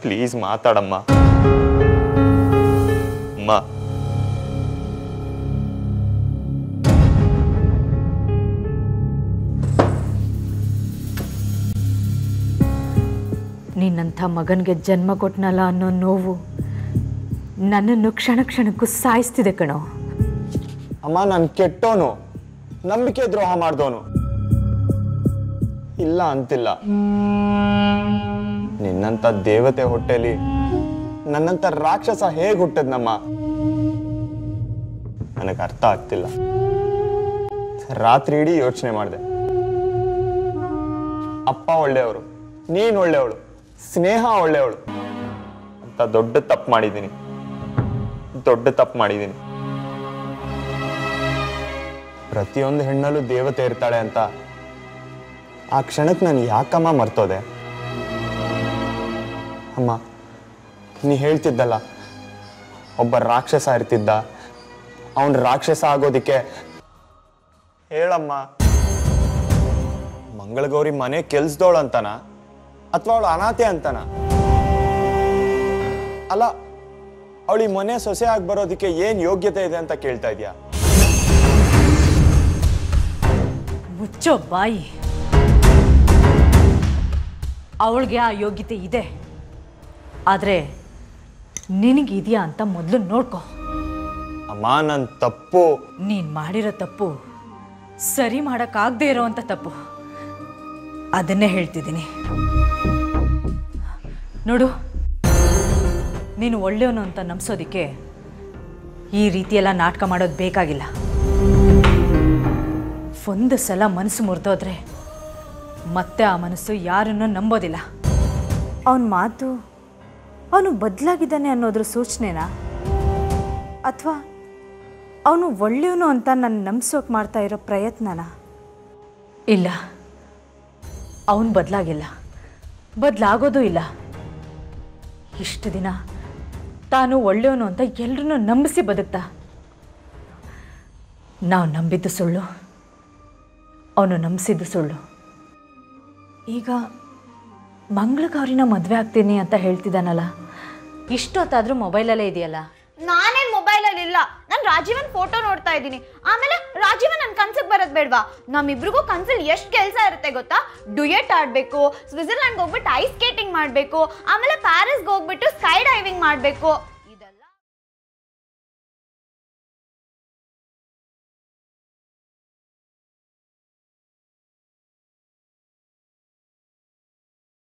please ಮಾತಾಡಮ್ಮ ಅಮ್ಮ ನಿನ್ನಂಥ ಮಗನಿಗೆ ಜನ್ಮ ಕೊಟ್ನಲ್ಲ ಅನ್ನೋ ನೋವು ನನ್ನನ್ನು ಕ್ಷಣ ಕ್ಷಣಕ್ಕೂ ಸಾಯಿಸ್ತಿದೆ ಕಣೋ ಅಮ್ಮ ನಾನು ಕೆಟ್ಟೋನು ನಂಬಿಕೆ ದ್ರೋಹ ಮಾಡ್ದೋನು ಇಲ್ಲ ಅಂತಿಲ್ಲ ನಿನ್ನಂತ ದೇವತೆ ಹೊಟ್ಟೆಲಿ ನನ್ನಂತ ರಾಕ್ಷಸ ಹೇಗೆ ಹುಟ್ಟದ್ನಮ್ಮ ನನಗೆ ಅರ್ಥ ಆಗ್ತಿಲ್ಲ ರಾತ್ರಿ ಇಡೀ ಯೋಚನೆ ಮಾಡಿದೆ ಅಪ್ಪ ಒಳ್ಳೆಯವರು ನೀನ್ ಒಳ್ಳೆಯವಳು ಸ್ನೇಹ ಒಳ್ಳೆಯವಳು ಅಂತ ದೊಡ್ಡ ತಪ್ಪು ಮಾಡಿದ್ದೀನಿ ದೊಡ್ಡ ತಪ್ಪು ಮಾಡಿದ್ದೀನಿ ಪ್ರತಿಯೊಂದು ಹೆಣ್ಣಲ್ಲೂ ದೇವತೆ ಇರ್ತಾಳೆ ಅಂತ ಆ ಕ್ಷಣಕ್ಕೆ ನಾನು ಯಾಕಮ್ಮ ಮರ್ತೋದೆ ಅಮ್ಮ ನೀ ಹೇಳ್ತಿದ್ದಲ್ಲ ಒಬ್ಬ ರಾಕ್ಷಸ ಇರ್ತಿದ್ದ ಅವನ್ ರಾಕ್ಷಸ ಆಗೋದಿಕ್ಕೆ ಹೇಳಮ್ಮ ಮಂಗಳಗೌರಿ ಮನೆ ಕೆಲ್ಸದವಳು ಅಂತಾನ ಅಥವಾ ಅವಳು ಅನಾಥೆ ಅಂತಾನ ಅಲ್ಲ ಅವಳಿ ಮನೆ ಸೊಸೆ ಆಗಿ ಬರೋದಕ್ಕೆ ಏನ್ ಯೋಗ್ಯತೆ ಇದೆ ಅಂತ ಕೇಳ್ತಾ ಇದೀಯಾ ಮುಚ್ಚೋ ಬಾಯಿ ಅವಳಿಗೆ ಆ ಯೋಗ್ಯತೆ ಇದೆ ಆದರೆ ನಿನಗಿದೆಯಾ ಅಂತ ಮೊದಲು ನೋಡ್ಕೊ ಅಮ್ಮ ನನ್ನ ತಪ್ಪು ನೀನು ಮಾಡಿರೋ ತಪ್ಪು ಸರಿ ಮಾಡೋಕ್ಕಾಗದೇ ಇರೋವಂಥ ತಪ್ಪು ಅದನ್ನೇ ಹೇಳ್ತಿದ್ದೀನಿ ನೋಡು ನೀನು ಒಳ್ಳೆಯವನು ಅಂತ ನಂಬಿಸೋದಕ್ಕೆ ಈ ರೀತಿಯೆಲ್ಲ ನಾಟಕ ಮಾಡೋದು ಬೇಕಾಗಿಲ್ಲ ಒಂದು ಸಲ ಮನಸ್ಸು ಮುರಿದೋದ್ರೆ ಮತ್ತೆ ಆ ಮನಸ್ಸು ಯಾರನ್ನೂ ನಂಬೋದಿಲ್ಲ ಅವನ ಮಾತು ಅವನು ಬದಲಾಗಿದ್ದಾನೆ ಅನ್ನೋದ್ರ ಸೂಚನೆನಾ ಅಥವಾ ಅವನು ಒಳ್ಳೆಯವನು ಅಂತ ನನ್ನ ನಂಬಿಸೋಕೆ ಮಾಡ್ತಾ ಇರೋ ಪ್ರಯತ್ನನ ಇಲ್ಲ ಅವನು ಬದಲಾಗಿಲ್ಲ ಬದಲಾಗೋದು ಇಲ್ಲ ಇಷ್ಟು ದಿನ ತಾನು ಒಳ್ಳೆಯವನು ಅಂತ ಎಲ್ರನ್ನೂ ನಂಬಿಸಿ ಬದುಕ್ತಾ ನಾವು ನಂಬಿದ್ದು ಸುಳ್ಳು ಅವನು ನಂಬಿಸಿದ್ದು ಸುಳ್ಳು ಈಗ ಮಂಗಳಗೌರಿನ ಮದುವೆ ಆಗ್ತೀನಿ ಅಂತ ಹೇಳ್ತಿದ್ದಾನಲ್ಲ ಇಷ್ಟೊತ್ತಾದರೂ ಮೊಬೈಲಲ್ಲೇ ಇದೆಯಲ್ಲ ನಾನೇನ್ ಮೊಬೈಲಲ್ಲಿ ಇಲ್ಲ ನಾನು ರಾಜೀವನ್ ಫೋಟೋ ನೋಡ್ತಾ ಇದ್ದೀನಿ ಆಮೇಲೆ ರಾಜೀವನ್ ನನ್ನ ಕನ್ಸಿಗೆ ಬರೋದು ಬೇಡವಾ ನಮ್ಮಿಬ್ರಿಗೂ ಕನ್ಸಲ್ಲಿ ಎಷ್ಟು ಕೆಲಸ ಇರುತ್ತೆ ಗೊತ್ತಾ ಡುಯೆಟ್ ಆಡಬೇಕು ಸ್ವಿಟ್ಜರ್ಲ್ಯಾಂಡ್ಗೆ ಹೋಗ್ಬಿಟ್ಟು ಐಸ್ ಸ್ಕೇಟಿಂಗ್ ಮಾಡಬೇಕು ಆಮೇಲೆ ಪ್ಯಾರಿಸ್ಗೆ ಹೋಗ್ಬಿಟ್ಟು ಸ್ಕೈ ಡೈವಿಂಗ್ ಮಾಡಬೇಕು